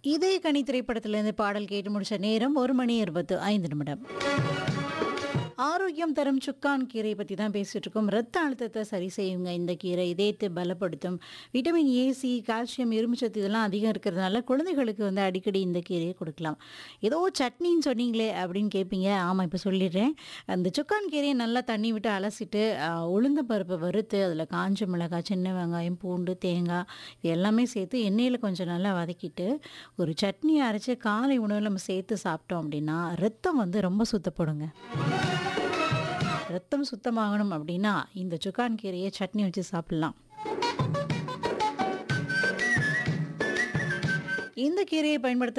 இதே கனி திரைப்படத்திலிருந்து பாடல் கேட்டு முடிச்ச நேரம் ஒரு மணி இருபத்து ஐந்து நிமிடம் ஆரோக்கியம் தரும் சுக்கான் கீரை பற்றி தான் பேசிட்டு இருக்கோம் ரத்த அழுத்தத்தை சரி செய்யுங்க இந்த கீரை இதயத்தை பலப்படுத்தும் விட்டமின் ஏ சி கால்சியம் இரும்புச்சத்து இதெல்லாம் அதிகம் இருக்கிறதுனால குழந்தைகளுக்கு வந்து அடிக்கடி இந்த கீரையை கொடுக்கலாம் ஏதோ சட்னின்னு சொன்னீங்களே அப்படின்னு கேட்பீங்க ஆமாம் இப்போ சொல்லிடுறேன் அந்த சுக்கான் கீரையை நல்லா தண்ணி விட்டு அலசிட்டு ஆஹ், உளுந்த பருப்பை வறுத்து அதில் காஞ்ச மிளகாய் சின்ன வெங்காயம் பூண்டு தேங்காய் இது எல்லாமே சேர்த்து எண்ணெயில் கொஞ்சம் நல்லா வதக்கிட்டு ஒரு சட்னி அரைச்சி காலை உணவில் நம்ம சேர்த்து சாப்பிட்டோம் அப்படின்னா ரத்தம் வந்து ரொம்ப சுத்தப்படுங்க ரத்தம் சுத்தமாகணும் அப்படின்னா இந்த சுக்கான் கீரையை சட்னி வச்சு சாப்பிடலாம் இந்த கீரையை பயன்படுத்த